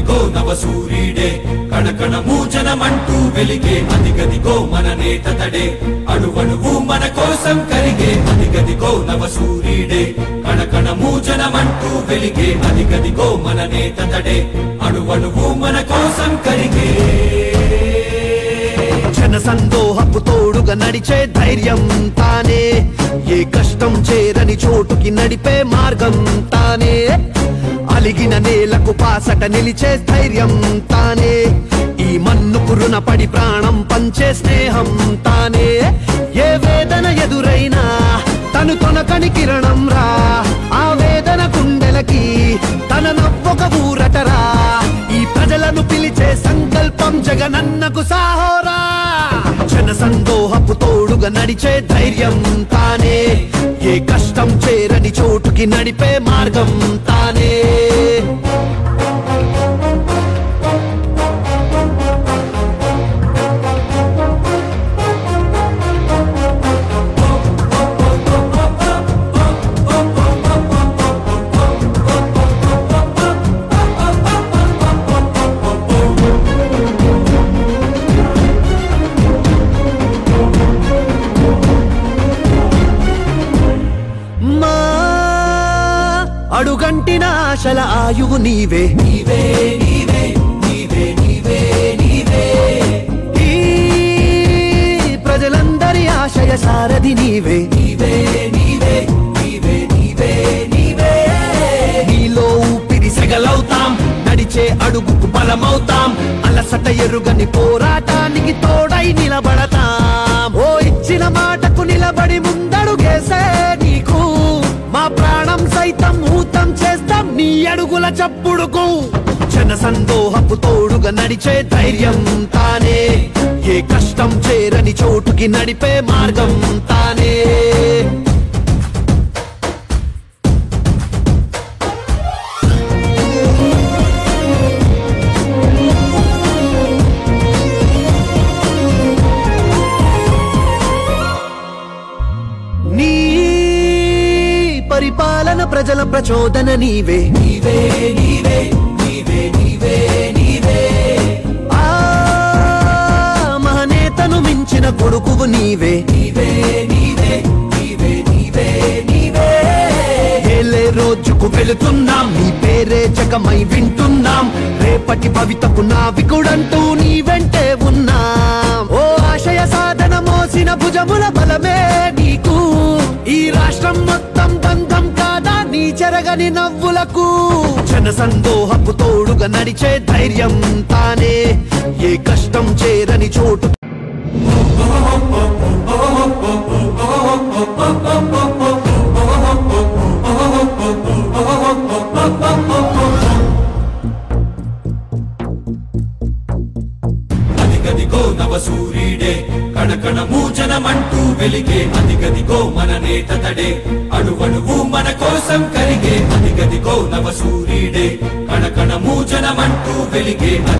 అదిగదిగో నవ సూర్యుడే కణకణ మూజనమంటూ వెలిగే అదిగదిగో మన నేత తడే అణువణువు మన కోసం కరిగే అదిగదిగో నవ సూర్యుడే కణకణ మూజనమంటూ వెలిగే అదిగదిగో మన నేత తడే అణువణువు మన కోసం కరిగే జన సందోహపు తోడుగా నడిచే ధైర్యం తానే ఏ కష్టం చేరని చోటుకి నడిపే మార్గం తానే అలిగిన నేలకు పాసట నిలిచే ధైర్యం తానే ఈ మన్నుకు రుణపడి ప్రాణం పంచే స్నేహం తానే ఏ వేదన ఎదురైనా తను తొనకని కిరణం రా ఆ వేదన కుండెలకి తన నవ్వొక ఊరటరా ఈ ప్రజలను పిలిచే సంకల్పం జగనన్నకు సాహోరా జన సందోహపు తోడుగా నడిచే ధైర్యం తానే ఏ కష్టం చేరని చోటుకి నడిపే మార్గం తానే మా అడుగంటిన ఆశల ఆయువు నీవే నీవే నీవే నీవే నీవే నీవే ఈ ప్రజలందరి ఆశయ సారథి నీవే నీవే నీవే నీవే నీవే నీవే నీలో ఊపిరి సెగలవుతాం నడిచే అడుగుకు బలమవుతాం అలసట ఎరుగని పోరాటానికి తోడై నిలబడతాం ఓ ఇచ్చిన మాటకు నిలబడి ముందడుగేసే నీకు మా ప్రాణం సైతం ఊతం చేస్తాం నీ అడుగుల చప్పుడుకు జన సందోహపు తోడుగా నడిచే ధైర్యం తానే ఏ కష్టం చేరని చోటుకి నడిపే మార్గం తానే నీ పరిపాలన ప్రజల ప్రచోదన నీవే నీవే నీవే నీవే నీవే నీవే ఆ మహనేతను మించిన కొడుకువు నీవే నీవే నీవే నీవే నీవే నీవే ఏలే రోజుకు వెళుతున్నాం నీ పేరే జగమై వింటున్నాం రేపటి భవితకు నావికుడంటూ నీ వెంటే ఉన్నాం ఓ ఆశయ సాధన మోసిన భుజముల బలమే నీకు ఈ రాష్ట్రం మొత్తం బంధం కాదా నీ చెరగని నవ్వులకు జన సందోహపు తోడుగా నడిచే ధైర్యం తానే ఏ కష్టం చేరని చోటు అదిగదిగో నవ సూర్యుడే కణకణ మూజనమంటూ వెలిగే అదిగదిగో మన నేత తడే అణువణువు మన కోసం కరిగే అదిగదిగో నవ సూర్యుడే కణకణ మూజనమంటూ వెలిగే